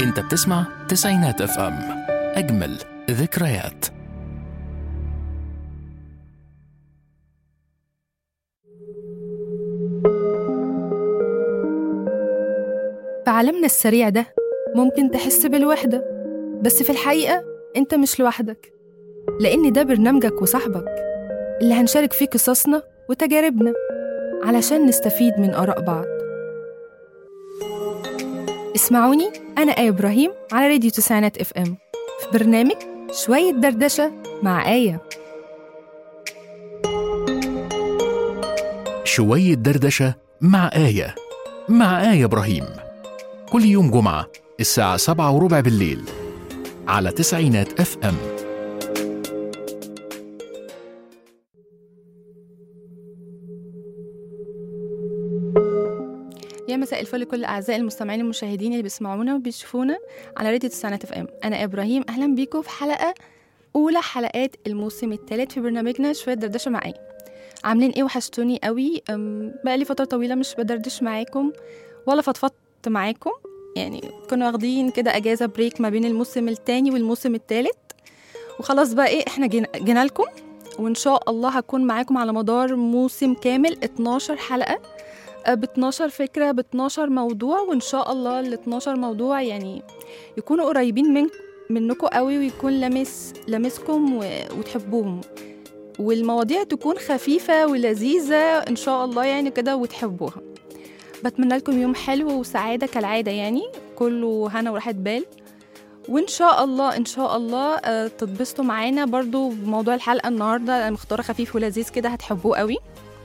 انت بتسمع تسعينات اف ام اجمل ذكريات في عالمنا السريع ده ممكن تحس بالوحدة بس في الحقيقة أنت مش لوحدك لأن ده برنامجك وصاحبك اللي هنشارك فيه قصصنا وتجاربنا علشان نستفيد من آراء بعض اسمعوني أنا آية إبراهيم على راديو تسعينات اف ام في برنامج شوية دردشة مع آية شوية دردشة مع آية مع آية إبراهيم كل يوم جمعة الساعة سبعة وربع بالليل على تسعينات اف ام يا مساء الفل لكل اعزائي المستمعين المشاهدين اللي بيسمعونا وبيشوفونا على راديو تسعينات اف ام انا ابراهيم اهلا بيكم في حلقه اولى حلقات الموسم الثالث في برنامجنا شويه دردشه معايا عاملين ايه وحشتوني قوي أم، بقالي فتره طويله مش بدردش معاكم ولا فضفضت معاكم يعني كنا واخدين كده اجازه بريك ما بين الموسم الثاني والموسم الثالث وخلاص بقى ايه احنا جينا, جينا لكم وان شاء الله هكون معاكم على مدار موسم كامل 12 حلقه ب 12 فكرة ب 12 موضوع وإن شاء الله ال 12 موضوع يعني يكونوا قريبين من منكم قوي ويكون لمس لمسكم و... وتحبوهم والمواضيع تكون خفيفة ولذيذة إن شاء الله يعني كده وتحبوها بتمنى لكم يوم حلو وسعادة كالعادة يعني كله هنا وراحة بال وإن شاء الله إن شاء الله آه، تتبسطوا معانا برضو بموضوع الحلقة النهاردة أنا مختارة خفيف ولذيذ كده هتحبوه قوي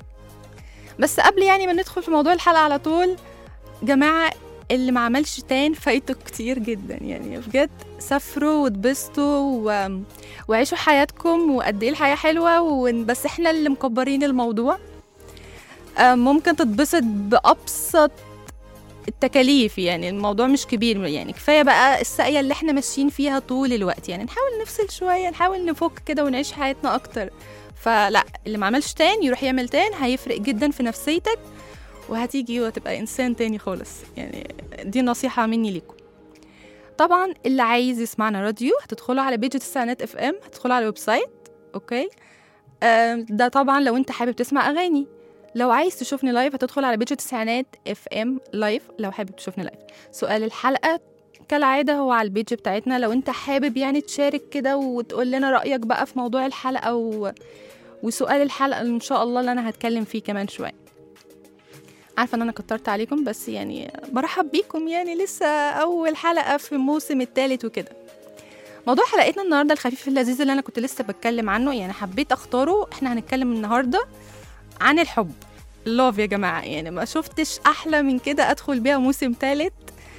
بس قبل يعني ما ندخل في موضوع الحلقة على طول جماعة اللي ما عملش تان فايته كتير جدا يعني بجد سافروا واتبسطوا و... وعيشوا حياتكم وقد ايه الحياة حلوة و... بس احنا اللي مكبرين الموضوع آه، ممكن تتبسط بأبسط التكاليف يعني الموضوع مش كبير يعني كفاية بقى الساقية اللي احنا ماشيين فيها طول الوقت يعني نحاول نفصل شوية نحاول نفك كده ونعيش حياتنا أكتر فلا اللي ما عملش تان يروح يعمل تان هيفرق جدا في نفسيتك وهتيجي وتبقى انسان تاني خالص يعني دي نصيحة مني ليكم طبعا اللي عايز يسمعنا راديو هتدخلوا على بيج تسعينات اف ام هتدخلوا على الويب سايت اوكي آم، ده طبعا لو انت حابب تسمع اغاني لو عايز تشوفني لايف هتدخل على بيج تسعينات اف ام لايف لو حابب تشوفني لايف سؤال الحلقة كالعادة هو على البيج بتاعتنا لو انت حابب يعني تشارك كده وتقول لنا رأيك بقى في موضوع الحلقة و... وسؤال الحلقة إن شاء الله اللي أنا هتكلم فيه كمان شوية عارفة إن أنا كترت عليكم بس يعني برحب بيكم يعني لسه أول حلقة في الموسم الثالث وكده موضوع حلقتنا النهاردة الخفيف اللذيذ اللي أنا كنت لسه بتكلم عنه يعني حبيت أختاره إحنا هنتكلم النهاردة عن الحب اللوف يا جماعة يعني ما شفتش أحلى من كده أدخل بيها موسم ثالث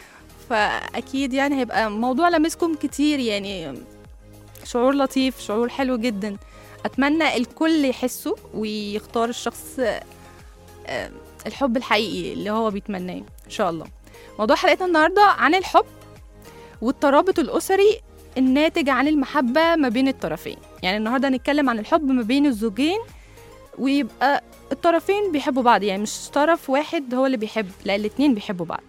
فأكيد يعني هيبقى موضوع لمسكم كتير يعني شعور لطيف شعور حلو جدا اتمنى الكل يحسه ويختار الشخص آه، الحب الحقيقي اللي هو بيتمناه ان شاء الله موضوع حلقتنا النهارده عن الحب والترابط الاسري الناتج عن المحبه ما بين الطرفين يعني النهارده هنتكلم عن الحب ما بين الزوجين ويبقى الطرفين بيحبوا بعض يعني مش طرف واحد هو اللي بيحب لا الاتنين بيحبوا بعض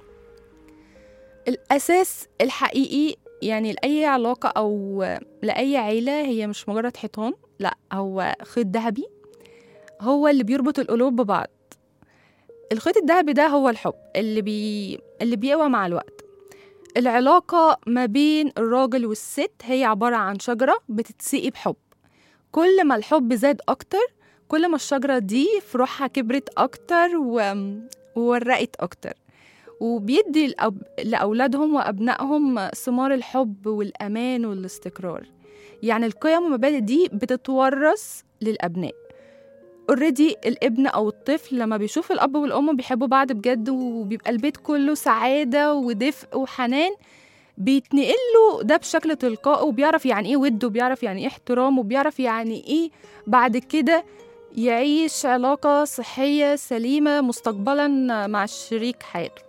الاساس الحقيقي يعني لأي علاقة أو لأي عيلة هي مش مجرد حيطان لا هو خيط ذهبي هو اللي بيربط القلوب ببعض الخيط الذهبي ده هو الحب اللي بي اللي بيقوى مع الوقت العلاقة ما بين الراجل والست هي عبارة عن شجرة بتتسقي بحب كل ما الحب زاد أكتر كل ما الشجرة دي فروعها كبرت أكتر و... وورقت أكتر وبيدي الأب... لأولادهم وأبنائهم ثمار الحب والأمان والاستقرار يعني القيم والمبادئ دي بتتورث للأبناء اوريدي الابن أو الطفل لما بيشوف الأب والأم بيحبوا بعض بجد وبيبقى البيت كله سعادة ودفء وحنان بيتنقل له ده بشكل تلقائي وبيعرف يعني ايه ود وبيعرف يعني ايه احترام وبيعرف يعني ايه بعد كده يعيش علاقة صحية سليمة مستقبلا مع شريك حياته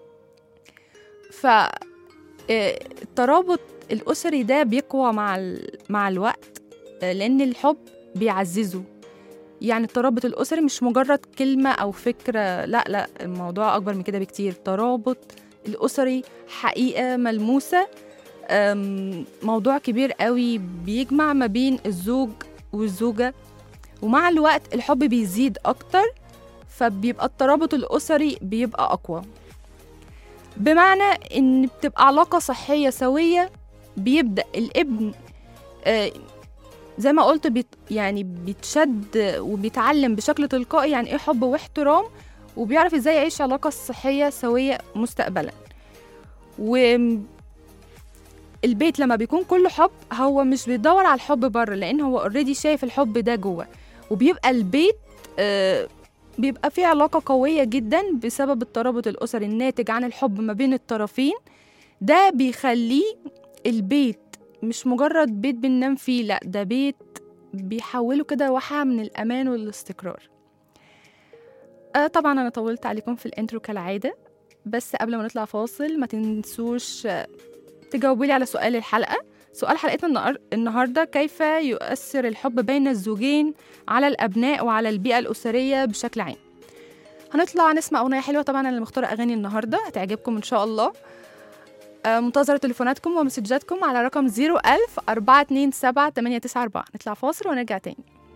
ف آه، الترابط الأسري ده بيقوى مع ال... مع الوقت آه، لأن الحب بيعززه يعني الترابط الأسري مش مجرد كلمة أو فكرة لا لا الموضوع أكبر من كده بكتير ترابط الأسري حقيقة ملموسة أم، موضوع كبير قوي بيجمع ما بين الزوج والزوجة ومع الوقت الحب بيزيد أكتر فبيبقى الترابط الأسري بيبقى أقوى بمعنى إن بتبقى علاقة صحية سوية بيبدأ الابن آه، زي ما قلت بيت يعني بيتشد وبيتعلم بشكل تلقائي يعني ايه حب واحترام وبيعرف ازاي يعيش علاقة صحية سوية مستقبلا والبيت لما بيكون كله حب هو مش بيدور على الحب بره لان هو اوريدي شايف الحب ده جوه وبيبقى البيت آه، بيبقى فيه علاقة قوية جدا بسبب الترابط الأسري الناتج عن الحب ما بين الطرفين ده بيخليه البيت مش مجرد بيت بننام فيه لا ده بيت بيحوله كده واحة من الأمان والاستقرار آه طبعا أنا طولت عليكم في الانترو كالعادة بس قبل ما نطلع فاصل ما تنسوش آه، تجاوبوا لي على سؤال الحلقة سؤال حلقتنا النهار- النهاردة كيف يؤثر الحب بين الزوجين على الأبناء وعلى البيئة الأسرية بشكل عام هنطلع نسمع أغنية حلوة طبعا أنا اللي مختارة أغاني النهاردة هتعجبكم إن شاء الله آه، منتظرة تليفوناتكم ومسجاتكم على رقم 01000 427 894 نطلع فاصل ونرجع تاني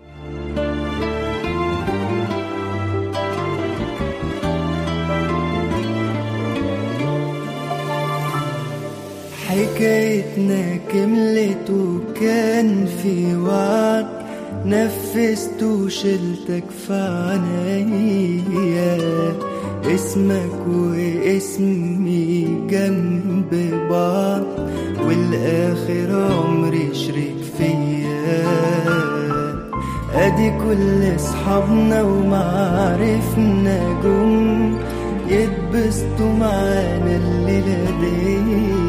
حكايتنا كملت وكان في وعد نفذت وشلتك في عنايا اسمك واسمي جنب بعض والاخر عمري شريك فيا ادي كل اصحابنا ومعارفنا جم يتبسطوا معانا الليلة دي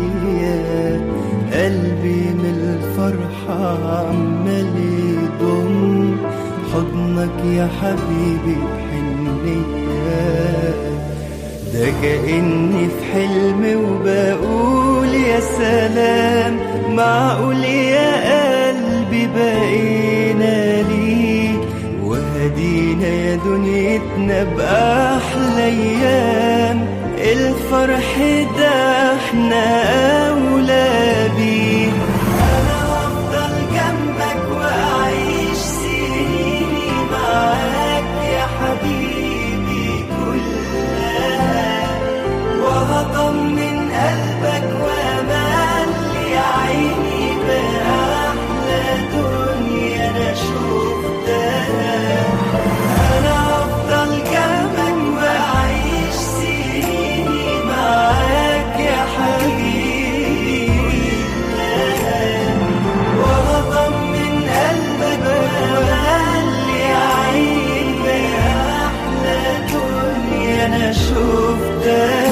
قلبي من الفرحة عمال يضم حضنك يا حبيبي بحنية ده كأني في حلم وبقول يا سلام معقول يا قلبي بقينا ليك وهدينا يا دنيتنا بأحلى أيام الفرح ده احنا أولى بيه أنا هفضل جنبك وأعيش سنيني معاك يا حبيبي كلها وهطمن قلبك واملي عيني باحلى دنيا انا شفتها انا هفضل جنبك واعيش سنيني معاك يا حبيبي كلها وهطمن قلبك واملي عيني باحلى دنيا انا شفتها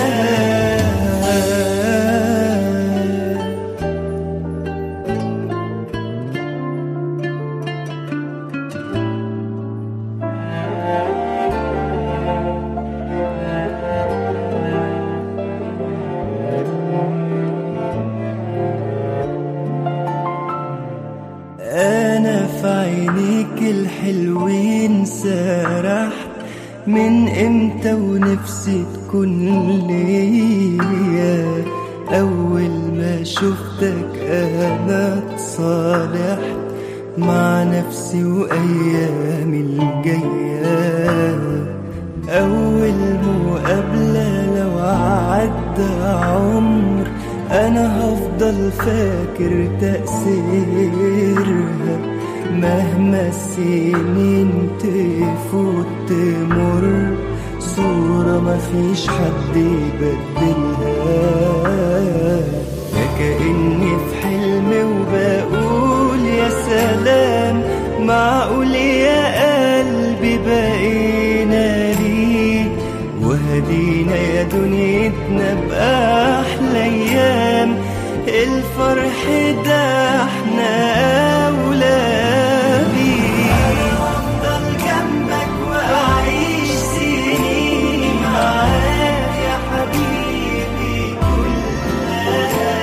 انا في عينيك الحلوين سرحت من امتى ونفسي تكون ليا اول ما شفتك انا اتصالحت مع نفسي وايامي الجايه أول مقابلة لو عدى عمر أنا هفضل فاكر تأثيرها مهما السنين تفوت تمر صورة مفيش حد يبدلها يا كأني في حلم وبقول يا سلام معقول يا قلبي بقينا ليك وهدينا يا دنيتنا بأحلى أيام الفرح ده احنا أولى بيه أفضل جنبك وأعيش سنيني معاك يا حبيبي كلها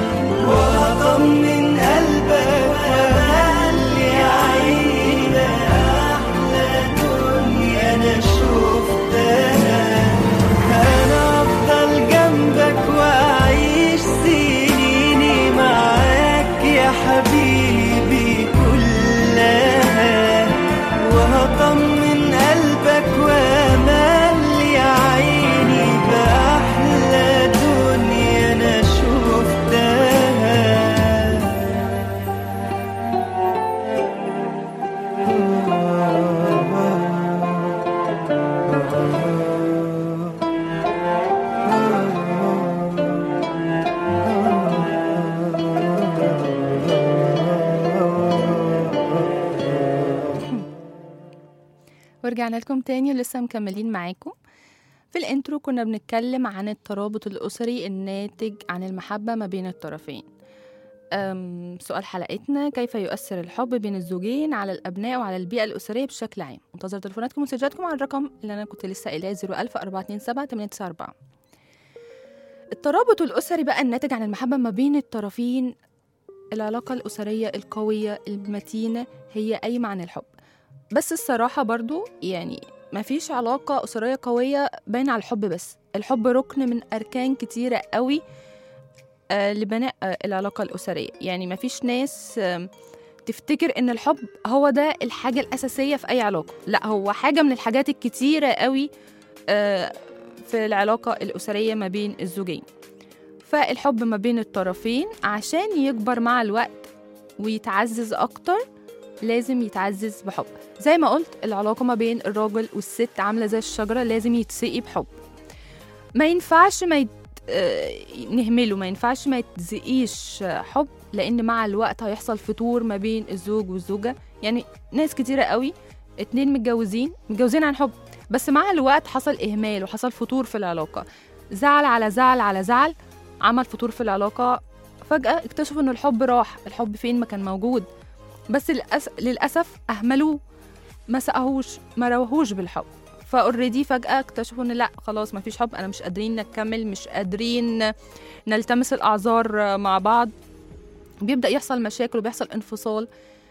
وأطمن قلبك وأملي عيني أحلى دنيا أنا شفتها أنا أفضل جنبك ورجعنا لكم تاني ولسه مكملين معاكم في الانترو كنا بنتكلم عن الترابط الأسري الناتج عن المحبة ما بين الطرفين أم سؤال حلقتنا كيف يؤثر الحب بين الزوجين على الأبناء وعلى البيئة الأسرية بشكل عام منتظر تليفوناتكم ومسجاتكم على الرقم اللي أنا كنت لسه قايلاه 01000 427 894 الترابط الأسري بقى الناتج عن المحبة ما بين الطرفين العلاقة الأسرية القوية المتينة هي قايمة عن الحب بس الصراحة برضو يعني مفيش علاقة أسرية قوية باينة على الحب بس الحب ركن من أركان كتيرة قوي آه لبناء آه العلاقة الأسرية يعني مفيش ناس آه تفتكر إن الحب هو ده الحاجة الأساسية في أي علاقة لا هو حاجة من الحاجات الكتيرة قوي آه في العلاقة الأسرية ما بين الزوجين فالحب ما بين الطرفين عشان يكبر مع الوقت ويتعزز أكتر لازم يتعزز بحب زي ما قلت العلاقة ما بين الراجل والست عاملة زي الشجرة لازم يتسقي بحب ما ينفعش ما يت... آه، نهمله ما ينفعش ما يتزقيش حب لأن مع الوقت هيحصل فتور ما بين الزوج والزوجة يعني ناس كتيرة قوي اتنين متجوزين متجوزين عن حب بس مع الوقت حصل إهمال وحصل فتور في العلاقة زعل على زعل على زعل عمل فتور في العلاقة فجأة اكتشفوا إن الحب راح الحب فين ما كان موجود بس للأس... للأسف أهملوه ما سقهوش ما روهوش بالحب فاوريدي فجأة اكتشفوا ان لا خلاص ما فيش حب انا مش قادرين نكمل مش قادرين نلتمس الاعذار مع بعض بيبدأ يحصل مشاكل وبيحصل انفصال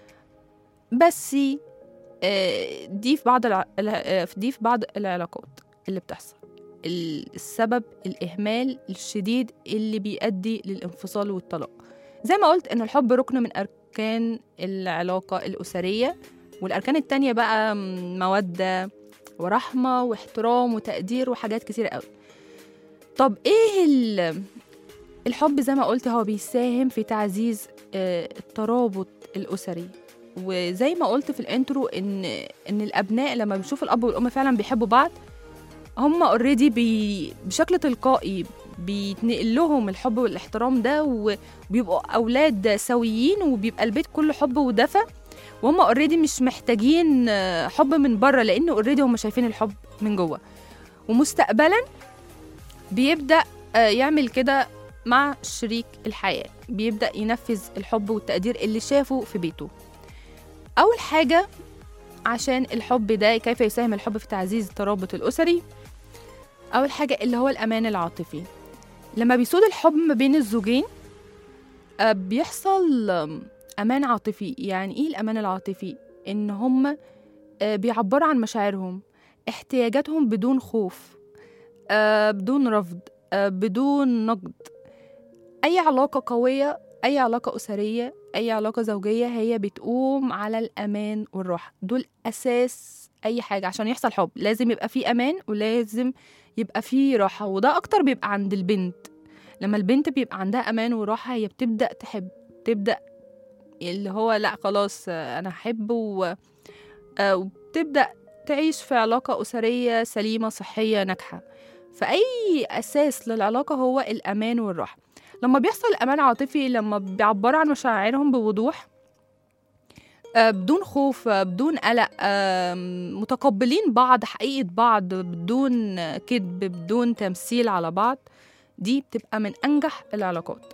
بس آه، دي في بعض الع... الع- دي في بعض العلاقات اللي بتحصل ال- السبب الإهمال الشديد اللي بيؤدي للانفصال والطلاق زي ما قلت إن الحب ركن من أركان العلاقة الأسرية والأركان التانية بقى م- مودة ورحمة واحترام وتقدير وحاجات كتيرة قوي طب إيه ال- الحب زي ما قلت هو بيساهم في تعزيز آه، الترابط الأسري وزي ما قلت في الانترو ان ان الابناء لما بيشوفوا الاب والام فعلا بيحبوا بعض هم اوريدي بي بشكل تلقائي بيتنقل لهم الحب والاحترام ده وبيبقوا اولاد سويين وبيبقى البيت كله حب ودفى وهم اوريدي مش محتاجين آه، حب من بره لان اوريدي هم شايفين الحب من جوه ومستقبلا بيبدا آه، يعمل كده مع شريك الحياه بيبدا ينفذ الحب والتقدير اللي شافه في بيته اول حاجه عشان الحب ده كيف يساهم الحب في تعزيز الترابط الاسري اول حاجه اللي هو الامان العاطفي لما بيسود الحب ما بين الزوجين آه، بيحصل آم، امان عاطفي يعني ايه الامان العاطفي ان هم بيعبروا عن مشاعرهم احتياجاتهم بدون خوف آه، بدون رفض آه، بدون نقد اي علاقه قويه اي علاقه اسريه اي علاقه زوجيه هي بتقوم على الامان والراحه دول اساس اي حاجه عشان يحصل حب لازم يبقى فيه امان ولازم يبقى فيه راحه وده اكتر بيبقى عند البنت لما البنت بيبقى عندها امان وراحه هي بتبدا تحب تبدا اللي هو لا خلاص آه، انا هحب و... آه، وبتبدا تعيش في علاقه اسريه سليمه صحيه ناجحه فاي اساس للعلاقه هو الامان والراحه لما بيحصل امان عاطفي لما بيعبروا عن مشاعرهم بوضوح آه، بدون خوف آه، بدون قلق آه، متقبلين بعض حقيقة بعض بدون كذب بدون تمثيل على بعض دي بتبقى من أنجح العلاقات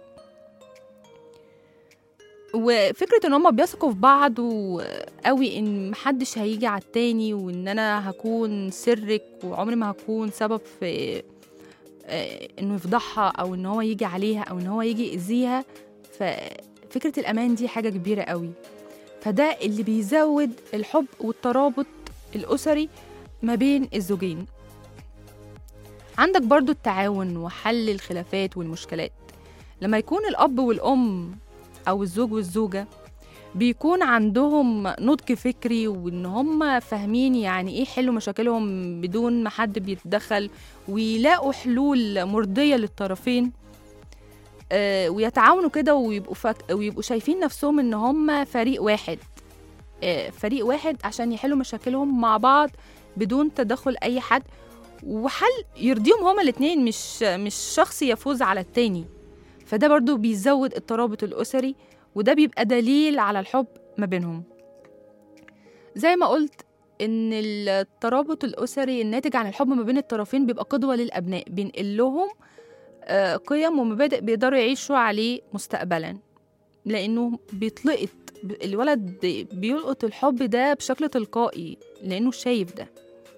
وفكرة ان هما بيثقوا في بعض وقوي ان محدش هيجي على التاني وان انا هكون سرك وعمري ما هكون سبب في آه، انه يفضحها او ان هو يجي عليها او ان هو يجي يأذيها ففكرة الامان دي حاجة كبيرة قوي فده اللي بيزود الحب والترابط الأسري ما بين الزوجين عندك برضو التعاون وحل الخلافات والمشكلات لما يكون الأب والأم أو الزوج والزوجة بيكون عندهم نضج فكري وإن هم فاهمين يعني إيه يحلوا مشاكلهم بدون ما حد بيتدخل ويلاقوا حلول مرضية للطرفين آه، ويتعاونوا كده ويبقوا فك... ويبقوا شايفين نفسهم ان هم فريق واحد آه، فريق واحد عشان يحلوا مشاكلهم مع بعض بدون تدخل اي حد وحل يرضيهم هما الاتنين مش مش شخص يفوز على التاني فده برضو بيزود الترابط الأسري وده بيبقى دليل على الحب ما بينهم زي ما قلت ان الترابط الاسري الناتج عن الحب ما بين الطرفين بيبقى قدوه للابناء بينقل لهم آه، قيم ومبادئ بيقدروا يعيشوا عليه مستقبلا لانه بيتلقط ب- الولد بيلقط الحب ده بشكل تلقائي لانه شايف ده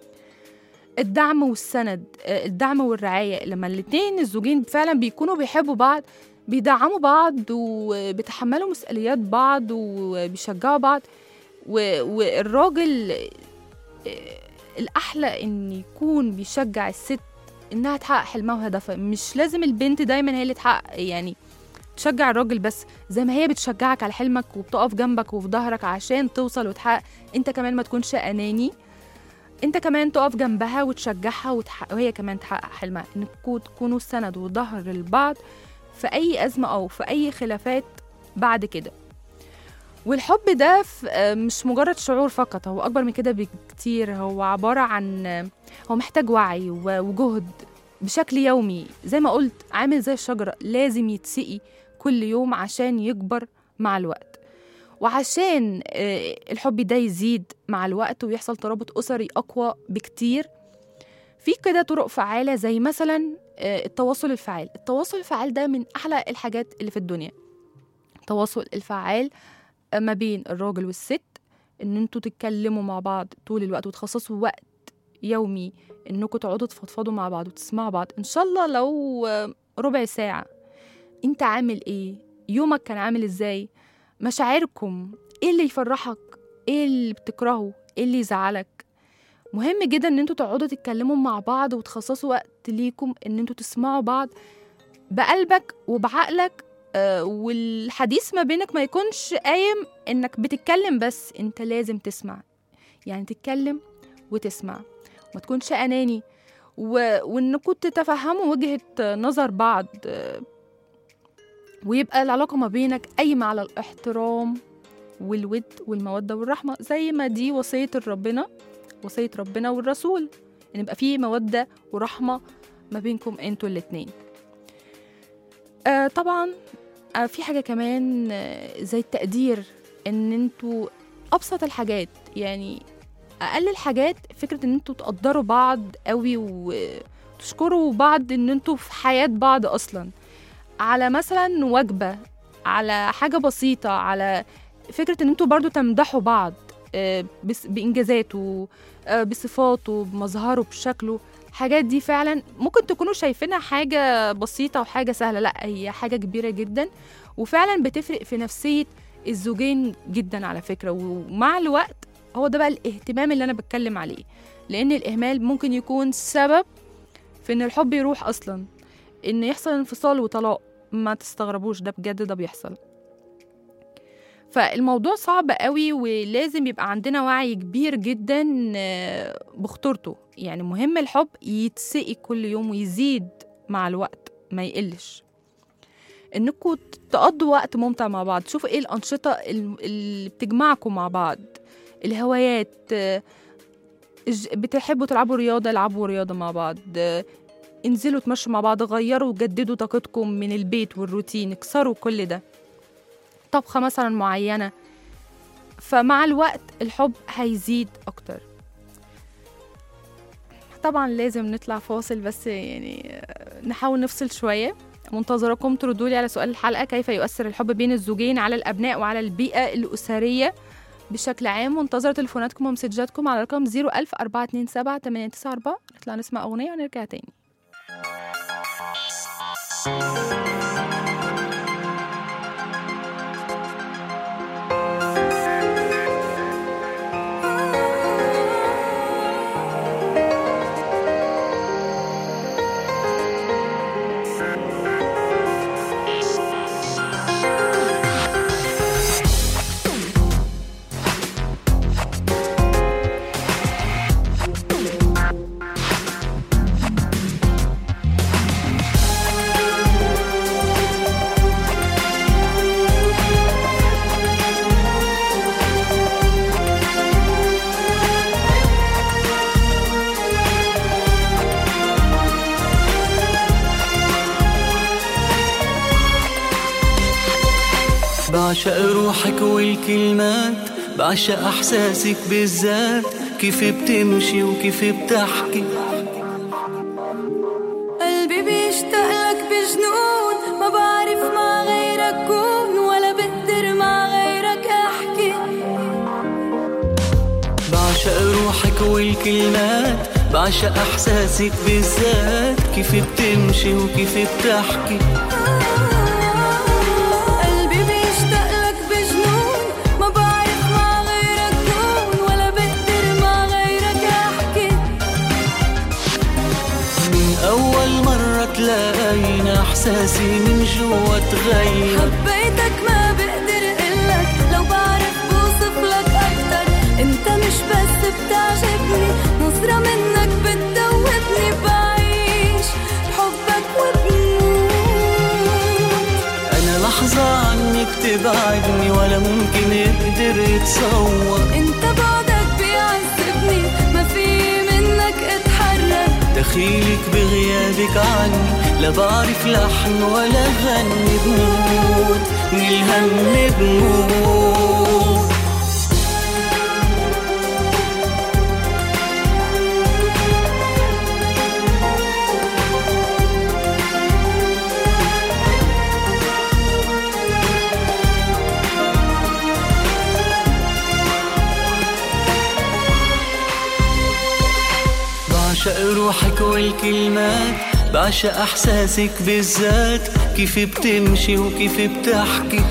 الدعم والسند آه، الدعم والرعايه لما الاتنين الزوجين فعلا بيكونوا بيحبوا بعض بيدعموا بعض وبيتحملوا مسؤوليات بعض وبيشجعوا بعض و- والراجل آه، الأحلى إن يكون بيشجع الست إنها تحقق حلمها وهدفها مش لازم البنت دايما هي اللي تحقق يعني تشجع الراجل بس زي ما هي بتشجعك على حلمك وبتقف جنبك وفي ظهرك عشان توصل وتحقق انت كمان ما تكونش أناني انت كمان تقف جنبها وتشجعها وتحقق وهي كمان تحقق حلمها انكم تكونوا سند وظهر للبعض في اي ازمه او في اي خلافات بعد كده والحب ده ف- آه، مش مجرد شعور فقط هو اكبر من كده بكتير هو عباره عن آه، هو محتاج وعي و- وجهد بشكل يومي زي ما قلت عامل زي الشجره لازم يتسقي كل يوم عشان يكبر مع الوقت وعشان آه، الحب ده يزيد مع الوقت ويحصل ترابط أسري أقوى بكتير في كده طرق فعالة زي مثلا آه، التواصل الفعال التواصل الفعال ده من أحلى الحاجات اللي في الدنيا التواصل الفعال آه، ما بين الراجل والست ان انتوا تتكلموا مع بعض طول الوقت وتخصصوا وقت يومي انكم تقعدوا تفضفضوا مع بعض وتسمعوا بعض ان شاء الله لو آه، ربع ساعة انت عامل ايه يومك كان عامل ازاي مشاعركم ايه اللي يفرحك ايه اللي بتكرهه ايه اللي يزعلك مهم جدا ان انتوا تقعدوا تتكلموا مع بعض وتخصصوا وقت ليكم ان انتوا تسمعوا بعض بقلبك وبعقلك آه، والحديث ما بينك ما يكونش قايم انك بتتكلم بس انت لازم تسمع يعني تتكلم وتسمع ما تكونش اناني و... وانكم تتفهموا وجهة نظر بعض آه، ويبقى العلاقة ما بينك قايمة على الاحترام والود والمودة والرحمة زي ما دي وصية ربنا وصية ربنا والرسول ان يبقى فيه مودة ورحمة ما بينكم انتوا الاتنين آه طبعا آه في حاجة كمان آه زي التقدير ان انتوا ابسط الحاجات يعني اقل الحاجات فكرة ان انتوا تقدروا بعض قوي وتشكروا بعض ان انتوا في حياة بعض اصلا على مثلا وجبة على حاجة بسيطة على فكرة ان انتوا برضو تمدحوا بعض آه، بس- بإنجازاته آه، بصفاته بمظهره بشكله الحاجات دي فعلا ممكن تكونوا شايفينها حاجة بسيطة وحاجة سهلة لا هي حاجة كبيرة جدا وفعلا بتفرق في نفسية الزوجين جدا على فكرة ومع الوقت هو ده بقى الاهتمام اللي أنا بتكلم عليه لأن الإهمال ممكن يكون سبب في إن الحب يروح أصلا إن يحصل انفصال وطلاق ما تستغربوش ده بجد ده بيحصل فالموضوع صعب قوي ولازم يبقى عندنا وعي كبير جدا آه، بخطورته يعني مهم الحب يتسقي كل يوم ويزيد مع الوقت ما يقلش انكم تقضوا وقت ممتع مع بعض شوفوا ايه الانشطه ال- اللي بتجمعكم مع بعض الهوايات آه، الج- بتحبوا تلعبوا رياضه العبوا رياضه مع بعض آه، انزلوا تمشوا مع بعض غيروا وجددوا طاقتكم من البيت والروتين اكسروا كل ده طبخة مثلا معينة فمع الوقت الحب هيزيد أكتر طبعا لازم نطلع فاصل بس يعني آه، نحاول نفصل شوية منتظركم تردوا لي على سؤال الحلقة كيف يؤثر الحب بين الزوجين على الأبناء وعلى البيئة الأسرية بشكل عام منتظرة تليفوناتكم ومسجاتكم على رقم 01000 427 894 نطلع نسمع أغنية ونرجع تاني بعشق روحك والكلمات بعشق احساسك بالذات كيف بتمشي وكيف بتحكي قلبي بيشتاق لك بجنون ما بعرف مع غيرك كون ولا بقدر مع غيرك احكي بعشق روحك والكلمات بعشق احساسك بالذات كيف بتمشي وكيف بتحكي قلبي بيشتاق لك بجنون ما بعرف مع غيرك كون ولا بقدر مع غيرك احكي من اول مرة تلاقينا احساسي من جوا تغير حبيتك ما بقدر قلك لو بعرف بوصف لك اكتر انت مش بس بتعجبني نظرة منك بتدوبني بعيش بحبك وبموت انا لحظة عنك تبعدني ولا ممكن اقدر اتصور انت بعدك بيعذبني ما في منك اتحرك دخيلك بغيابك عني لا بعرف لحن ولا غني بموت من الهم بموت بعشق روحك والكلمات بعشق احساسك بالذات كيف بتمشي وكيف بتحكي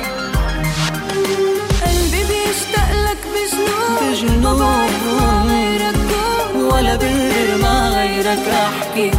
قلبي بيشتاق لك بجنون بجنون. ما بعرف مع غيرك كون ولا بقدر مع غيرك احكي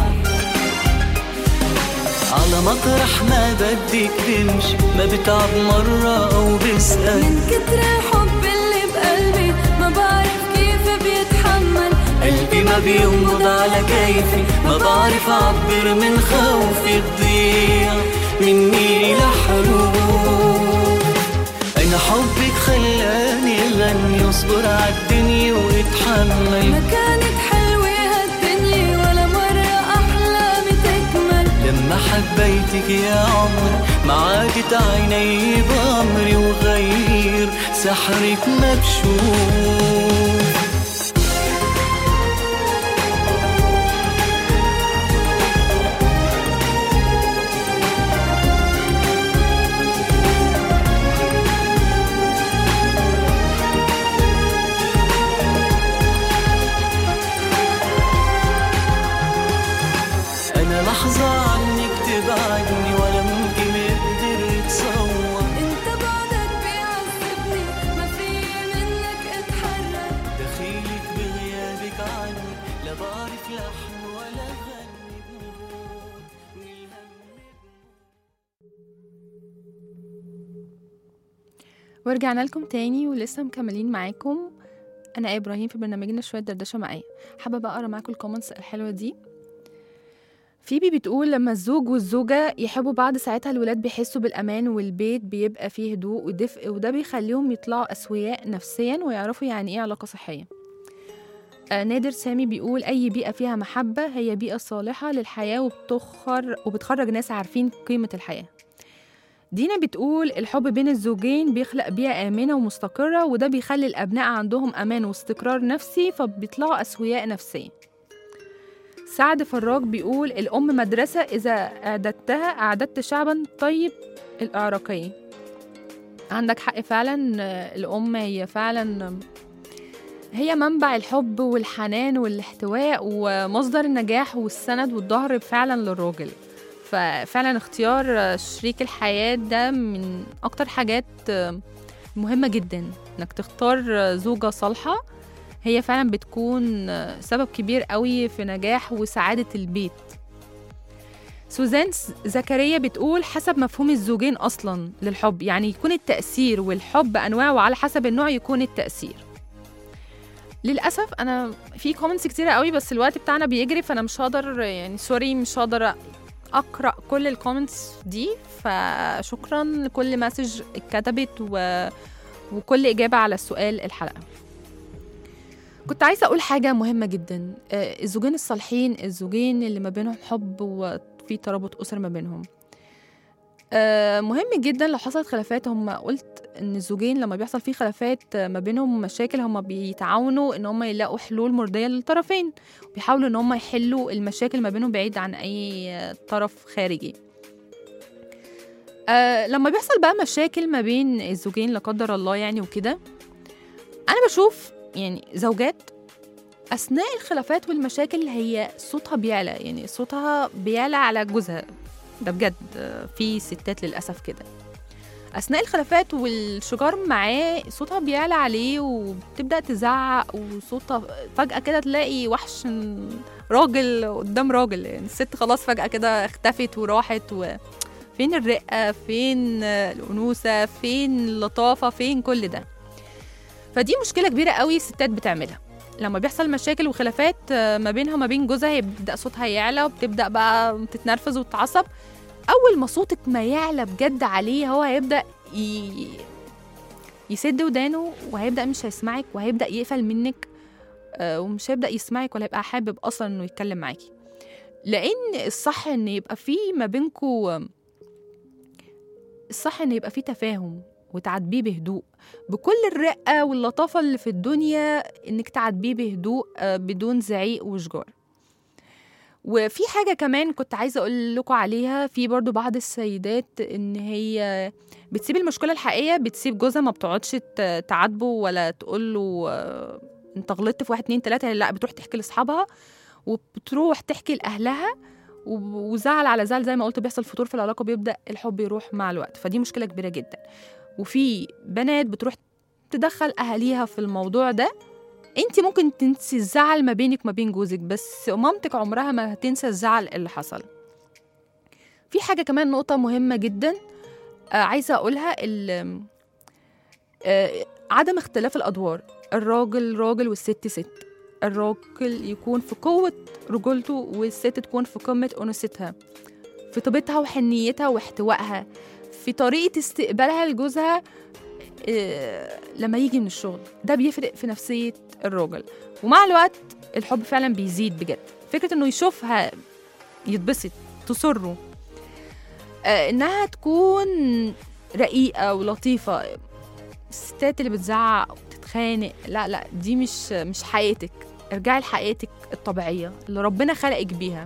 على مطرح ما بدك تمشي ما بتعب مرة أو بسأل من كتر الحب اللي بقلبي ما بعرف كيف بيتحمل قلبي ما بينبض على كيفي ما بعرف أعبر من خوفي تضيع مني لحروف أنا حبك خلاني أغني واصبر عالدنيا واتحمل ما كانت حلوة هالدنيا ولا مرة أحلامي تكمل لما حبيتك يا عمر ما عادت عيني بأمري وغير سحرك ما بشوف أنا لحظة عنك تبعدني ولا ممكن أقدر أتصور انت بعدك بيعذبني ما في منك اتحرك دخيلك بغيابك عني لا بعرف لحن ولا غني بموت من الهم ورجعنا لكم تاني ولسه مكملين معاكم انا ابراهيم في برنامجنا شويه دردشه معايا حابه بقى اقرا معاكم الكومنتس الحلوه دي فيبي بتقول لما الزوج والزوجة يحبوا بعض ساعتها الولاد بيحسوا بالأمان والبيت بيبقى فيه هدوء ودفء وده بيخليهم يطلعوا أسوياء نفسيا ويعرفوا يعني إيه علاقة صحية آه نادر سامي بيقول أي بيئة فيها محبة هي بيئة صالحة للحياة وبتخر وبتخرج ناس عارفين قيمة الحياة دينا بتقول الحب بين الزوجين بيخلق بيئة آمنة ومستقرة وده بيخلي الأبناء عندهم أمان واستقرار نفسي فبيطلعوا أسوياء نفسيا سعد فراج بيقول الأم مدرسة إذا أعددتها أعددت شعبا طيب الأعراقية عندك حق فعلا آه، الأم هي فعلا هي منبع الحب والحنان والاحتواء ومصدر النجاح والسند والظهر فعلا للراجل ففعلا اختيار آه، شريك الحياة ده من أكتر حاجات آه، مهمة جدا إنك تختار آه، زوجة صالحة هي فعلا بتكون آه، سبب كبير قوي في نجاح وسعادة البيت سوزان س- زكريا بتقول حسب مفهوم الزوجين أصلا للحب يعني يكون التأثير والحب أنواع وعلى حسب النوع يكون التأثير للأسف أنا في كومنتس كتيرة قوي بس الوقت بتاعنا بيجري فأنا مش هقدر يعني سوري مش هقدر أقرأ كل الكومنتس دي فشكرا لكل مسج اتكتبت و... وكل إجابة على السؤال الحلقة كنت عايزة أقول حاجة مهمة جدا آه، الزوجين الصالحين الزوجين اللي ما بينهم حب وفي ترابط أسر ما بينهم آه، مهم جدا لو حصلت خلافات هم قلت ان الزوجين لما بيحصل فيه خلافات ما بينهم مشاكل هما بيتعاونوا ان هما يلاقوا حلول مرضيه للطرفين بيحاولوا ان هما يحلوا المشاكل ما بينهم بعيد عن اي طرف خارجي آه لما بيحصل بقى مشاكل ما بين الزوجين لا قدر الله يعني وكده انا بشوف يعني زوجات اثناء الخلافات والمشاكل هي صوتها بيعلى يعني صوتها بيعلى على جوزها ده بجد آه، في ستات للاسف كده اثناء الخلافات والشجار معاه صوتها بيعلى عليه وبتبدا تزعق وصوتها فجاه كده تلاقي وحش راجل قدام راجل يعني الست خلاص فجاه كده اختفت وراحت و... فين الرقه فين الانوثه فين اللطافه فين كل ده فدي مشكله كبيره قوي الستات بتعملها لما بيحصل مشاكل وخلافات آه، ما بينها وما بين جوزها هي بتبدا صوتها يعلى وبتبدا بقى تتنرفز وتتعصب اول ما صوتك ما يعلى بجد عليه هو هيبدا ي... يسد ودانه وهيبدا مش هيسمعك وهيبدا يقفل منك آه، ومش هيبدا يسمعك ولا يبقى حابب اصلا انه يتكلم معاكي لان الصح ان يبقى في ما بينكو الصح ان يبقى في تفاهم وتعاتبيه بهدوء بكل الرقة واللطافة اللي في الدنيا انك تعاتبيه بهدوء آه، بدون زعيق وشجار وفي حاجة كمان كنت عايزة أقول لكم عليها في برضو بعض السيدات إن هي بتسيب المشكلة الحقيقية بتسيب جوزها ما بتقعدش ت- تعاتبه ولا تقول له آه، أنت غلطت في واحد اتنين تلاتة لا بتروح تحكي لأصحابها وبتروح تحكي لأهلها وب- وزعل على زعل زي ما قلت بيحصل فتور في العلاقة بيبدأ الحب يروح مع الوقت فدي مشكلة كبيرة جدا وفي بنات بتروح تدخل أهاليها في الموضوع ده انت ممكن تنسي الزعل ما بينك ما بين جوزك بس مامتك عمرها ما هتنسى الزعل اللي حصل في حاجة كمان نقطة مهمة جدا آه عايزة أقولها ال- آه عدم اختلاف الأدوار الراجل راجل والست ست الراجل يكون في قوة رجولته والست تكون في قمة أنوثتها في طيبتها وحنيتها واحتوائها في طريقة استقبالها لجوزها آه، لما يجي من الشغل ده بيفرق في نفسية الراجل ومع الوقت الحب فعلا بيزيد بجد فكرة انه يشوفها يتبسط تسره آه، انها تكون رقيقة ولطيفة الستات اللي بتزعق وتتخانق لا لا دي مش مش حقيقتك ارجعي لحقيقتك الطبيعية اللي ربنا خلقك بيها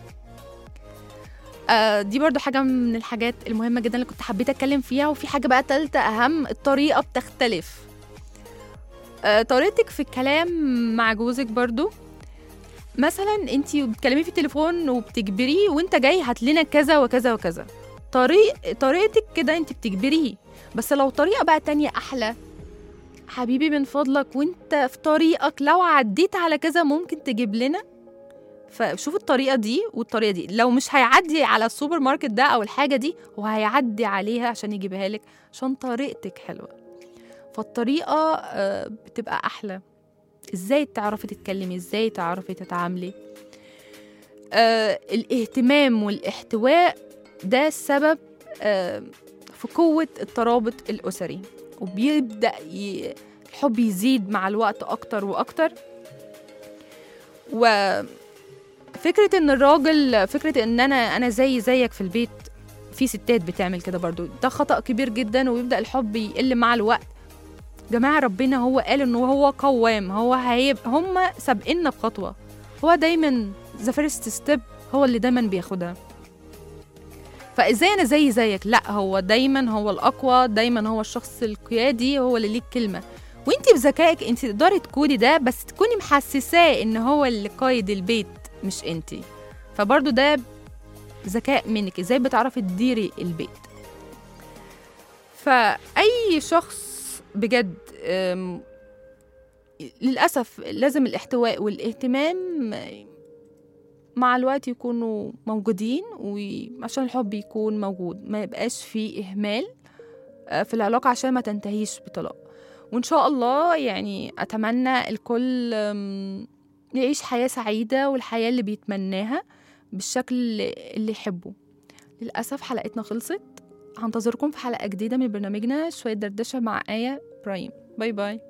آه، دي برضو حاجة من الحاجات المهمة جدا اللي كنت حبيت أتكلم فيها وفي حاجة بقى تالتة أهم الطريقة بتختلف آه، طريقتك في الكلام مع جوزك برضو مثلا انت بتكلميه في التليفون وبتجبريه وانت جاي هات لنا كذا وكذا وكذا طريق طريقتك كده انت بتجبريه بس لو طريقة بقى تانية أحلى حبيبي من فضلك وانت في طريقك لو عديت على كذا ممكن تجيب لنا فشوف الطريقه دي والطريقه دي لو مش هيعدي على السوبر ماركت ده او الحاجه دي هو هيعدي عليها عشان يجيبها لك عشان طريقتك حلوه فالطريقه آه، بتبقى احلى ازاي تعرفي تتكلمي ازاي تعرفي تتعاملي آه الاهتمام والاحتواء ده السبب آه في قوه الترابط الاسري وبيبدا ي... الحب يزيد مع الوقت اكتر واكتر و فكرة ان الراجل فكرة ان انا انا زي زيك في البيت في ستات بتعمل كده برضو ده خطأ كبير جدا ويبدأ الحب يقل مع الوقت جماعة ربنا هو قال انه هو قوام هو هيبقى هم سابقنا بخطوة هو دايما ذا فيرست ستيب هو اللي دايما بياخدها فازاي انا زي زيك لا هو دايما هو الاقوى دايما هو الشخص القيادي هو اللي ليك كلمه وانت بذكائك انت تقدري تكوني ده بس تكوني محسساه ان هو اللي قايد البيت مش انت فبرضو ده ذكاء منك ازاي بتعرفي تديري البيت فاي شخص بجد أم، للاسف لازم الاحتواء والاهتمام مع الوقت يكونوا موجودين وعشان الحب يكون موجود ما يبقاش فيه اهمال آه، في العلاقه عشان ما تنتهيش بطلاق وان شاء الله يعني اتمنى الكل أم، يعيش حياه سعيده والحياه اللي بيتمناها بالشكل اللي اللي يحبه للاسف حلقتنا خلصت هنتظركم في حلقه جديده من برنامجنا شويه دردشه مع ايه برايم باي باي